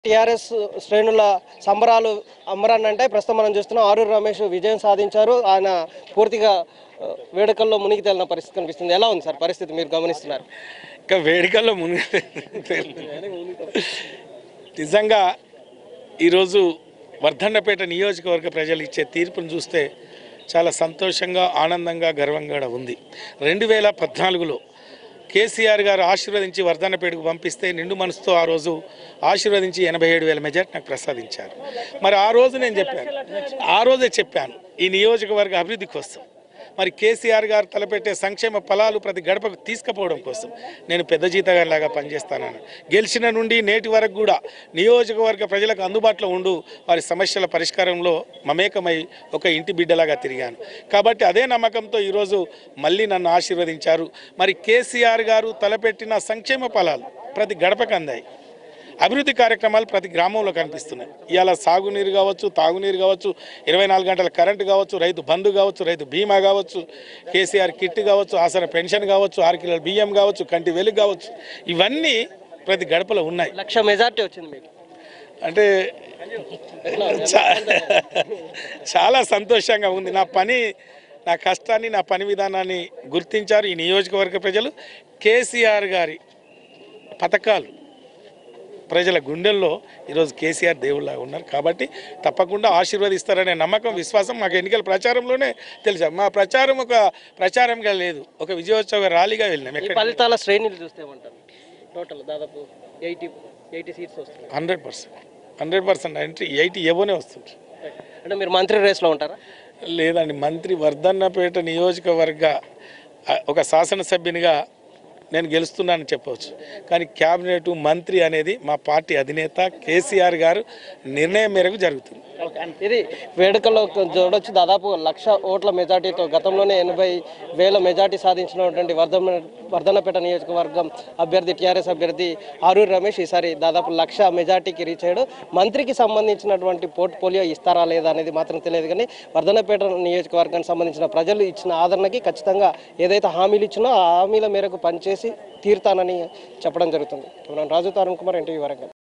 TRS శ్రేణుల సంబరాలు అమరాన్ని అంటే ప్రస్తుతం మనం చూస్తున్నాం ఆరూరు రమేష్ విజయం సాధించారు ఆయన పూర్తిగా ఆ, వేడుకల్లో మునిగి తేలిన పరిస్థితి కనిపిస్తుంది ఎలా ఉంది సార్ పరిస్థితి మీరు గమనిస్తున్నారు ఇంకా వేడుకల్లో మునిగి నిజంగా ఈరోజు వర్ధన్నపేట నియోజకవర్గ ప్రజలు ఇచ్చే తీర్పును చూస్తే చాలా సంతోషంగా ఆనందంగా గర్వంగా కూడా ఉంది రెండు వేల పద్నాలుగులో కేసీఆర్ గారు ఆశీర్వదించి వర్ధన్నపేటకు పంపిస్తే నిండు మనసుతో ఆ రోజు ఆశీర్వదించి ఎనభై ఏడు వేల మెజార్టీ నాకు ప్రసాదించారు మరి ఆ రోజు నేను చెప్పాను ఆ రోజే చెప్పాను ఈ నియోజకవర్గ అభివృద్ధి కోసం మరి కేసీఆర్ గారు తలపెట్టే సంక్షేమ ఫలాలు ప్రతి గడపకు తీసుకుపోవడం కోసం నేను పెద్ద జీతగారిలాగా పనిచేస్తానని గెలిచిన నుండి నేటి వరకు కూడా నియోజకవర్గ ప్రజలకు అందుబాటులో ఉండు వారి సమస్యల పరిష్కారంలో మమేకమై ఒక ఇంటి బిడ్డలాగా తిరిగాను కాబట్టి అదే నమ్మకంతో ఈరోజు మళ్ళీ నన్ను ఆశీర్వదించారు మరి కేసీఆర్ గారు తలపెట్టిన సంక్షేమ ఫలాలు ప్రతి గడపకు అందాయి అభివృద్ధి కార్యక్రమాలు ప్రతి గ్రామంలో కనిపిస్తున్నాయి ఇవాళ సాగునీరు కావచ్చు తాగునీరు కావచ్చు ఇరవై నాలుగు గంటల కరెంటు కావచ్చు రైతు బంధు కావచ్చు రైతు బీమా కావచ్చు కేసీఆర్ కిట్ కావచ్చు ఆసన పెన్షన్ కావచ్చు ఆరు కిలోల బియ్యం కావచ్చు కంటి వెలుగు కావచ్చు ఇవన్నీ ప్రతి గడపలో ఉన్నాయి లక్ష మెజార్టీ వచ్చింది మీకు అంటే చా- చాలా సంతోషంగా ఉంది నా పని నా కష్టాన్ని నా పని విధానాన్ని గుర్తించారు ఈ నియోజకవర్గ ప్రజలు కేసీఆర్ గారి పథకాలు ప్రజల గుండెల్లో ఈరోజు కేసీఆర్ దేవుళ్ళగా ఉన్నారు కాబట్టి తప్పకుండా ఆశీర్వదిస్తారనే నమ్మకం విశ్వాసం మాకు ఎన్నికల ప్రచారంలోనే తెలుసా మా ప్రచారం ఒక ప్రచారంగా లేదు ఒక విజయోత్సవ ర్యాలీగా వెళ్ళినాం ఈ ఎక్కడ ఫలితాల శ్రేణులు చూస్తే ఏమంటారు టోటల్ దాదాపు ఎయిటీ ఎయిటీ సీట్స్ వస్తున్నాయి హండ్రెడ్ పర్సెంట్ హండ్రెడ్ పర్సెంట్ అంటే ఎయిటీ ఎవనే వస్తుంది అంటే మీరు మంత్రి రేస్లో ఉంటారా లేదండి మంత్రి వర్ధన్నపేట నియోజకవర్గ ఆ, ఒక శాసనసభ్యునిగా నేను గెలుస్తున్నానని చెప్పవచ్చు కానీ క్యాబినెట్ మంత్రి అనేది మా పార్టీ అధినేత కేసీఆర్ గారు నిర్ణయం మేరకు జరుగుతుంది ఇది వేడుకల్లో చూడొచ్చు దాదాపు లక్ష ఓట్ల మెజార్టీతో గతంలోనే ఎనభై వేల మెజార్టీ సాధించినటువంటి వర్ధన వర్ధనపేట నియోజకవర్గం అభ్యర్థి టీఆర్ఎస్ అభ్యర్థి ఆరూరు రమేష్ ఈసారి దాదాపు లక్ష మెజార్టీకి రీచ్ అయ్యాడు మంత్రికి సంబంధించినటువంటి పోర్ట్ఫోలియో ఇస్తారా లేదా అనేది మాత్రం తెలియదు కానీ వర్ధనపేట నియోజకవర్గానికి సంబంధించిన ప్రజలు ఇచ్చిన ఆదరణకి ఖచ్చితంగా ఏదైతే హామీలు ఇచ్చినో ఆ హామీల మేరకు పనిచేసి తీరుతానని చెప్పడం జరుగుతుంది రాజు తారుణ్ కుమార్ ఎన్టీవీ వరంగల్